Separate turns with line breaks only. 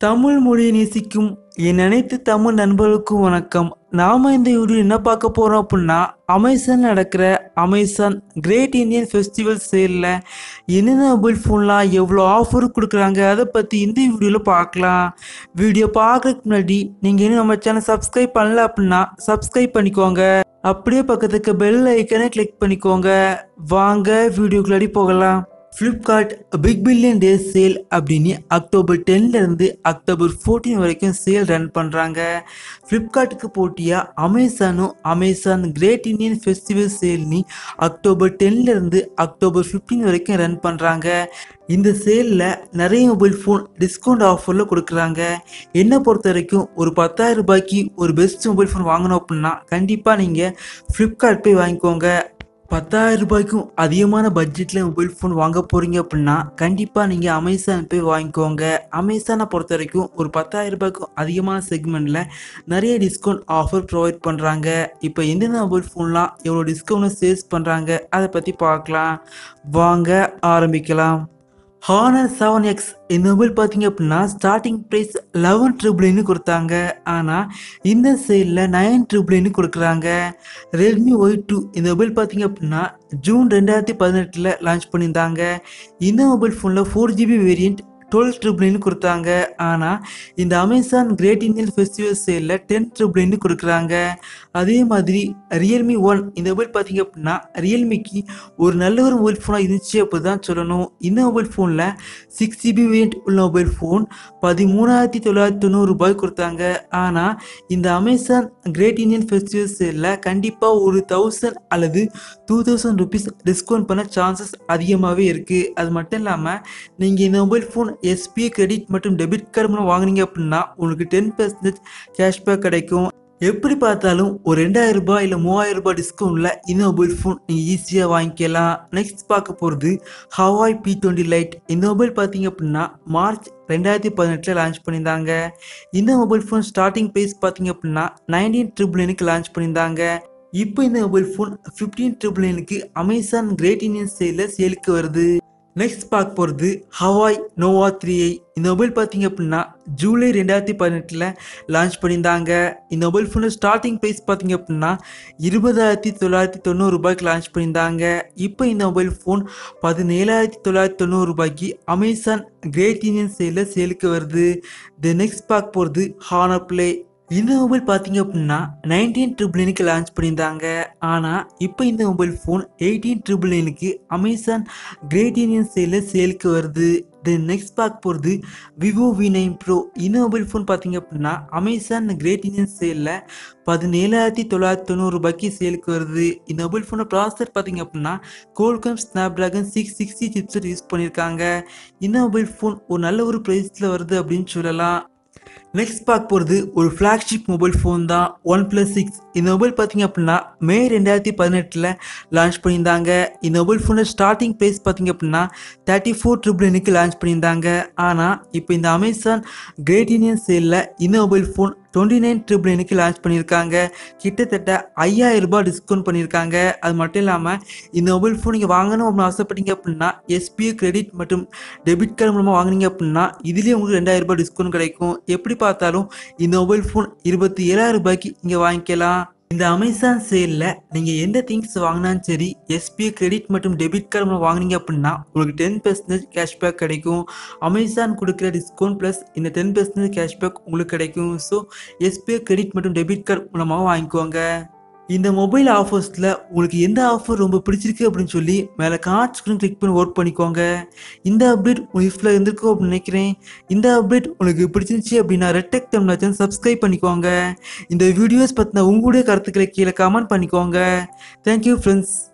தமிழ் மொழியை நேசிக்கும் என் அனைத்து தமிழ் நண்பர்களுக்கும் வணக்கம் நாம இந்த வீடியோ என்ன பார்க்க போறோம் அப்படின்னா அமேசான் நடக்கிற அமேசான் கிரேட் இந்தியன் ஃபெஸ்டிவல் சேலில் என்னென்ன மொபைல் ஃபோன்லாம் எவ்வளோ ஆஃபர் கொடுக்குறாங்க அதை பற்றி இந்த வீடியோவில் பார்க்கலாம் வீடியோ பார்க்கறதுக்கு முன்னாடி நீங்கள் இன்னும் நம்ம சேனல் சப்ஸ்கிரைப் பண்ணல அப்படின்னா சப்ஸ்கிரைப் பண்ணிக்கோங்க அப்படியே பக்கத்துக்கு பெல் ஐக்கனை கிளிக் பண்ணிக்கோங்க வாங்க வீடியோக்குள்ளாடி போகலாம் Flipkart Big Billion Day sale அப்படின்னு அக்டோபர் 10 இருந்து அக்டோபர் 14 வரைக்கும் சேல் ரன் பண்ணுறாங்க ஃப்ளிப்கார்ட்டுக்கு போட்டியாக அமேசானும் அமேசான் கிரேட் இந்தியன் ஃபெஸ்டிவல் சேல்னு அக்டோபர் 10 இருந்து அக்டோபர் 15 வரைக்கும் ரன் பண்ணுறாங்க இந்த சேலில் நிறைய மொபைல் ஃபோன் டிஸ்கவுண்ட் ஆஃபரில் கொடுக்குறாங்க என்னை பொறுத்த வரைக்கும் ஒரு பத்தாயிரம் ரூபாய்க்கு ஒரு பெஸ்ட் மொபைல் ஃபோன் வாங்கணும் அப்படின்னா கண்டிப்பாக நீங்கள் ஃப்ளிப்கார்ட் போய் வாங்கிக்கோங்க பத்தாயிரம் ரூபாய்க்கும் அதிகமான பட்ஜெட்டில் மொபைல் ஃபோன் வாங்க போகிறீங்க அப்படின்னா கண்டிப்பாக நீங்கள் அமேசான் போய் வாங்கிக்கோங்க அமேசானை பொறுத்த வரைக்கும் ஒரு பத்தாயிரம் ரூபாய்க்கும் அதிகமான செக்மெண்ட்டில் நிறைய டிஸ்கவுண்ட் ஆஃபர் ப்ரொவைட் பண்ணுறாங்க இப்போ எந்தெந்த மொபைல் ஃபோன்லாம் எவ்வளோ டிஸ்கவுண்ட் சேல்ஸ் பண்ணுறாங்க அதை பற்றி பார்க்கலாம் வாங்க ஆரம்பிக்கலாம் ஹானர் செவன் எக்ஸ் இந்த மொபைல் பார்த்தீங்க அப்படின்னா ஸ்டார்டிங் ப்ரைஸ் லெவன் ட்ரிபிள்னு கொடுத்தாங்க ஆனால் இந்த சேலில் நைன் ட்ரிபிள்னு கொடுக்குறாங்க ரெட்மி ஒய் டூ இந்த மொபைல் பார்த்தீங்க அப்படின்னா ஜூன் ரெண்டாயிரத்தி பதினெட்டில் லான்ச் பண்ணியிருந்தாங்க இந்த மொபைல் ஃபோனில் ஃபோர் ஜிபி வேரியண்ட் டுவெல் ட்ரிபிள்னு கொடுத்தாங்க ஆனால் இந்த அமேசான் கிரேட் இந்தியன் ஃபெஸ்டிவல் சேலில் டென் ட்ரிபிள்னு கொடுக்குறாங்க அதே மாதிரி ரியல்மி ஒன் இந்த மொபைல் பார்த்தீங்க அப்படின்னா ரியல்மிக்கு ஒரு நல்ல ஒரு மொபைல் ஃபோனாக இருந்துச்சு அப்படி தான் சொல்லணும் இந்த மொபைல் ஃபோனில் சிக்ஸ் ஜிபி வேரியண்ட் உள்ள மொபைல் ஃபோன் பதிமூணாயிரத்தி தொள்ளாயிரத்தி தொண்ணூறு ரூபாய் கொடுத்தாங்க ஆனால் இந்த அமேசான் கிரேட் இந்தியன் ஃபெஸ்டிவல் சேலில் கண்டிப்பாக ஒரு தௌசண்ட் அல்லது டூ தௌசண்ட் ருபீஸ் டிஸ்கவுண்ட் பண்ண சான்சஸ் அதிகமாகவே இருக்குது அது மட்டும் இல்லாமல் நீங்கள் இந்த மொபைல் ஃபோன் எஸ்பிஐ கிரெடிட் மற்றும் டெபிட் கார்டு மூலம் வாங்குனீங்க அப்படின்னா உங்களுக்கு டென் பர்சன்டேஜ் கேஷ்பேக் கிடைக்கும் எப்படி பார்த்தாலும் ஒரு ரெண்டாயிரம் ரூபாய் இல்லை மூவாயிரம் ரூபாய் டிஸ்கவுண்ட்ல இந்த மொபைல் ஃபோன் நீங்கள் ஈஸியாக வாங்கிக்கலாம் நெக்ஸ்ட் பார்க்க போகிறது ஹவாய் பி டுவெண்ட்டி லைட் இந்த மொபைல் பார்த்தீங்க அப்படின்னா மார்ச் ரெண்டாயிரத்தி பதினெட்டில் லான்ச் பண்ணியிருந்தாங்க இந்த மொபைல் ஃபோன் ஸ்டார்டிங் ப்ரைஸ் பார்த்தீங்க அப்படின்னா நைன்டீன் ட்ரிபிள் நைனுக்கு லான்ச் பண்ணியிருந்தாங்க இப்போ இந்த மொபைல் ஃபோன் ஃபிஃப்டீன் ட்ரிபிள் நைனுக்கு அமேசான் கிரேட் இந்தியன் சேலில் சேலுக்கு வருது நெக்ஸ்ட் பார்க்க போகிறது ஹவாய் நோவா த்ரீ ஐ இந்த மொபைல் பார்த்தீங்க அப்படின்னா ஜூலை ரெண்டாயிரத்தி பதினெட்டில் லான்ச் பண்ணியிருந்தாங்க இந்த மொபைல் ஃபோனில் ஸ்டார்டிங் ப்ரைஸ் பார்த்தீங்க அப்படின்னா இருபதாயிரத்தி தொள்ளாயிரத்தி தொண்ணூறு ரூபாய்க்கு லான்ச் பண்ணியிருந்தாங்க இப்போ இந்த மொபைல் ஃபோன் பதினேழாயிரத்தி தொள்ளாயிரத்தி தொண்ணூறு ரூபாய்க்கு அமேசான் கிரேட் இந்தியன் சேலில் சேலுக்கு வருது த நெக்ஸ்ட் பார்க்க போகிறது ஹானர் ப்ளே இந்த மொபைல் பார்த்தீங்க அப்படின்னா நைன்டீன் ட்ரிபிள் நைனுக்கு லான்ச் பண்ணியிருந்தாங்க ஆனால் இப்போ இந்த மொபைல் ஃபோன் எயிட்டீன் ட்ரிபிள் நைனுக்கு அமேசான் கிரேட் இந்தியன் சேலில் சேலுக்கு வருது தென் நெக்ஸ்ட் பார்க்க போகிறது விவோ வி நைன் ப்ரோ இந்த மொபைல் ஃபோன் பார்த்தீங்க அப்படின்னா அமேசான் கிரேட் இந்தியன் சேலில் பதினேழாயிரத்தி தொள்ளாயிரத்தி தொண்ணூறு ரூபாய்க்கு சேலுக்கு வருது இந்த மொபைல் ஃபோனோட ப்ராசஸர் பார்த்தீங்க அப்படின்னா Qualcomm Snapdragon six sixty chipset use பண்ணியிருக்காங்க இந்த மொபைல் ஃபோன் ஒரு நல்ல ஒரு ப்ரைஸில் வருது அப்படின்னு சொல்லலாம் நெக்ஸ்ட் பார்க்க போகிறது ஒரு ஃப்ளாக்ஷிப் மொபைல் ஃபோன் தான் ஒன் ப்ளஸ் சிக்ஸ் இந்த மொபைல் பார்த்தீங்க அப்படின்னா மே ரெண்டாயிரத்தி பதினெட்டில் லான்ச் பண்ணியிருந்தாங்க இந்த மொபைல் ஃபோனோட ஸ்டார்டிங் ப்ரைஸ் பார்த்தீங்க அப்படின்னா தேர்ட்டி ஃபோர் ட்ரிபிள் நைனுக்கு லான்ச் பண்ணியிருந்தாங்க ஆனால் இப்போ இந்த அமேசான் கிரேட் இந்தியன் சேலில் இந்த mobile phone twenty nine triple நைனுக்கு லான்ச் பண்ணியிருக்காங்க கிட்டத்தட்ட ஐயாயிரம் ரூபாய் டிஸ்கவுண்ட் பண்ணியிருக்காங்க அது மட்டும் இல்லாமல் இந்த மொபைல் ஃபோன் நீங்கள் வாங்கணும் அப்படின்னு ஆசைப்பட்டீங்க அப்படின்னா எஸ்பிஐ கிரெடிட் மற்றும் டெபிட் கார்டு மூலமாக வாங்குனீங்க அப்படின்னா இதுலேயே உங்களுக்கு ரெண்டாயிரம் ரூபாய் டிஸ்கவுண்ட் கிடைக்கும் எப்படி பார்த்தாலும் இந்த மொபைல் ஃபோன் இருபத்தி ஏழாயிரம் ரூபாய்க்கு இங்கே வாங்கிக்கலாம் இந்த அமேசான் சேலில் நீங்கள் எந்த திங்ஸ் வாங்கினாலும் சரி எஸ்பிஐ கிரெடிட் மற்றும் டெபிட் கார்டு மூலம் வாங்குனீங்க அப்படின்னா உங்களுக்கு டென் பர்சன்டேஜ் கேஷ்பேக் கிடைக்கும் அமேசான் கொடுக்குற டிஸ்கவுண்ட் ப்ளஸ் இந்த டென் பர்சன்டேஜ் கேஷ்பேக் உங்களுக்கு கிடைக்கும் ஸோ எஸ்பிஐ கிரெடிட் மற்றும் டெபிட் கார்டு மூலமாக வாங்கிக்கோங்க இந்த மொபைல் ஆஃபர்ஸில் உங்களுக்கு எந்த ஆஃபர் ரொம்ப பிடிச்சிருக்கு அப்படின்னு சொல்லி மேலே கார்ட் ஸ்க்ரீன் கிளிக் பண்ணி ஒர்க் பண்ணிக்கோங்க இந்த அப்டேட் உங்கள் யூஸ்ஃபுல்லாக இருந்திருக்கும் அப்படின்னு நினைக்கிறேன் இந்த அப்டேட் உங்களுக்கு பிடிச்சிருந்துச்சி அப்படின்னா ரெட்டெக் தமிழ் சேனல் சப்ஸ்கிரைப் பண்ணிக்கோங்க இந்த வீடியோஸ் பற்றின உங்களுடைய கருத்துக்களை கீழே கமெண்ட் பண்ணிக்கோங்க தேங்க்யூ ஃப்ரெண்ட்ஸ்